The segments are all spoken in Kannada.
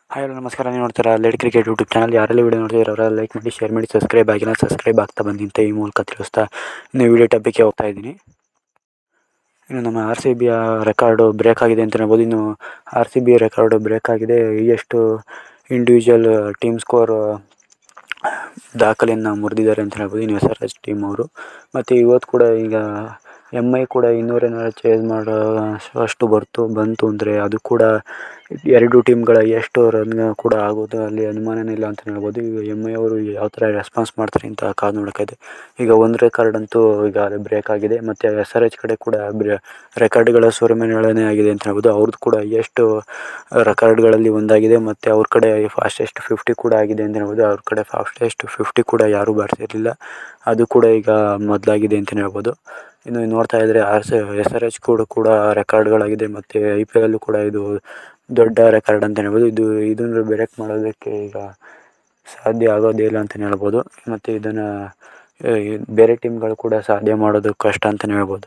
ಹಾಯ್ ಹಲೋ ನಮಸ್ಕಾರ ನೀವು ನೋಡ್ತೀರಾ ಲೆಡ್ ಕ್ರಿಕೆಟ್ ಯೂಟ್ಯೂಬ್ ಚಾನಲ್ ಯಾರೆಲ್ಲ ವೀಡಿಯೋ ನೋಡ್ತಿದ್ದಾರೆ ಅವರೆಲ್ಲ ಲೈಕ್ ಮಾಡಿ ಶೇರ್ ಮಾಡಿ ಸಬ್ಸ್ಕ್ರೈಬ್ ಆಗಿಲ್ಲ ಸಬ್ಸ್ಕ್ರೈಬ್ ಆಗ್ತಾ ಬಂದಿ ಅಂತ ಈ ಮೂಲಕ ತಿಳಿಸ್ತಾ ಇನ್ನು ವಿಡಿಯೋ ಟಬ್ಬಿಗೆ ಹೋಗ್ತಾ ಇದ್ದೀನಿ ಇನ್ನು ನಮ್ಮ ಆರ್ ಸಿ ಬಿಯ ರೆಕಾರ್ಡು ಬ್ರೇಕ್ ಆಗಿದೆ ಅಂತ ಹೇಳ್ಬೋದು ಇನ್ನು R C B record break ಆಗಿದೆ ಎಷ್ಟು ಇಂಡಿವಿಜುವಲ್ ಟೀಮ್ ಸ್ಕೋರ್ ದಾಖಲೆಯನ್ನು ಮುರಿದಿದ್ದಾರೆ ಅಂತ ಹೇಳ್ಬೋದು ಇನ್ನು ಎಸ್ ಆರ್ ಎಚ್ ಟೀಮ್ ಅವರು ಮತ್ತು ಇವತ್ತು ಕೂಡ ಈಗ ಎಮ್ ಐ ಕೂಡ ಇನ್ನೂರೇನಾದ್ರು ಚೇಸ್ ಮಾಡೋ ಅಷ್ಟು ಬರ್ತು ಬಂತು ಅಂದರೆ ಅದು ಕೂಡ ಎರಡು ಟೀಮ್ಗಳ ಎಷ್ಟು ರನ್ ಕೂಡ ಆಗೋದು ಅಲ್ಲಿ ಅನುಮಾನನೇ ಇಲ್ಲ ಅಂತಲೇ ಹೇಳ್ಬೋದು ಈಗ ಎಮ್ ಐ ಅವರು ಯಾವ ಥರ ರೆಸ್ಪಾನ್ಸ್ ಮಾಡ್ತಾರೆ ಅಂತ ಕಾದು ನೋಡೋಕ್ಕಾಗಿದೆ ಈಗ ಒಂದು ರೆಕಾರ್ಡ್ ಅಂತೂ ಈಗ ಬ್ರೇಕ್ ಆಗಿದೆ ಮತ್ತು ಎಸ್ ಆರ್ ಎಚ್ ಕಡೆ ಕೂಡ ಬ್ರೇ ರೆಕಾರ್ಡ್ಗಳ ಸುರಿಮಳೆನೇ ಆಗಿದೆ ಅಂತ ಹೇಳ್ಬೋದು ಅವ್ರದ್ದು ಕೂಡ ಎಷ್ಟು ರೆಕಾರ್ಡ್ಗಳಲ್ಲಿ ಒಂದಾಗಿದೆ ಮತ್ತು ಅವ್ರ ಕಡೆ ಫಾಸ್ಟೆಸ್ಟ್ ಫಿಫ್ಟಿ ಕೂಡ ಆಗಿದೆ ಅಂತ ಹೇಳ್ಬೋದು ಅವ್ರ ಕಡೆ ಫಾಸ್ಟೆಸ್ಟ್ ಫಿಫ್ಟಿ ಕೂಡ ಯಾರೂ ಬಾರಿಸಿರಲಿಲ್ಲ ಅದು ಕೂಡ ಈಗ ಮೊದಲಾಗಿದೆ ಅಂತಲೇ ಹೇಳ್ಬೋದು ಇನ್ನು ನೋಡ್ತಾ ಇದ್ದರೆ R C S R H ಕೂಡ ಕೂಡ ರೆಕಾರ್ಡ್ಗಳಾಗಿದೆ ಮತ್ತು ಐ ಪಿ ಎಲ್ಲು ಕೂಡ ಇದು ದೊಡ್ಡ ರೆಕಾರ್ಡ್ ಅಂತಲೇ ಹೇಳ್ಬೋದು ಇದು ಇದನ್ನು ಬ್ರೇಕ್ ಮಾಡೋದಕ್ಕೆ ಈಗ ಸಾಧ್ಯ ಆಗೋದೇ ಇಲ್ಲ ಅಂತಲೇ ಹೇಳ್ಬೋದು ಮತ್ತು ಇದನ್ನು ಬೇರೆ ಟೀಮ್ಗಳು ಕೂಡ ಸಾಧ್ಯ ಮಾಡೋದು ಕಷ್ಟ ಅಂತಲೇ ಹೇಳ್ಬೋದು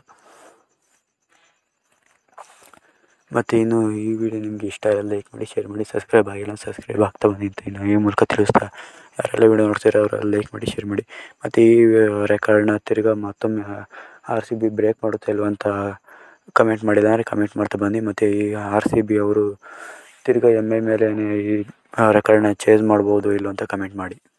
ಮತ್ತು ಇನ್ನು ಈ ವಿಡಿಯೋ ನಿಮಗೆ ಇಷ್ಟ ಆದ್ರೆ ಲೈಕ್ ಮಾಡಿ ಶೇರ್ ಮಾಡಿ ಸಬ್ಸ್ಕ್ರೈಬ್ ಆಗಿಲ್ಲ ಸಬ್ಸ್ಕ್ರೈಬ್ ಆಗ್ತಾ ಬಂದಿ ಅಂತ ಇನ್ನು ಈ ಮೂಲಕ ತಿಳಿಸ್ತಾ ಯಾರೆಲ್ಲ ವಿಡಿಯೋ ನೋಡ್ತೀರ ಅವರೆಲ್ಲ ಲೈಕ್ ಮಾಡಿ ಶೇರ್ ಮಾಡಿ ಮತ್ತು ಈ ರೆಕಾರ್ಡ್ನ ತಿರ್ಗಾ ಮತ್ತೊಮ್ಮೆ ಆರ್ ಸಿ ಬಿ ಬ್ರೇಕ್ ಮಾಡುತ್ತಾ ಇಲ್ವ ಅಂತ ಕಮೆಂಟ್ ಮಾಡಿದ್ದಾರೆ ಕಮೆಂಟ್ ಮಾಡ್ತಾ ಬನ್ನಿ ಮತ್ತು ಈ ಆರ್ ಸಿ ಬಿ ಅವರು ತಿರ್ಗಾ ಎಮ್ ಐ ಮೇಲೇ ಈ ರೆಕಾರ್ಡ್ನ ಚೇಂಜ್ ಮಾಡ್ಬೋದು ಇಲ್ವ ಅಂತ ಕಮೆಂಟ್ ಮಾಡಿ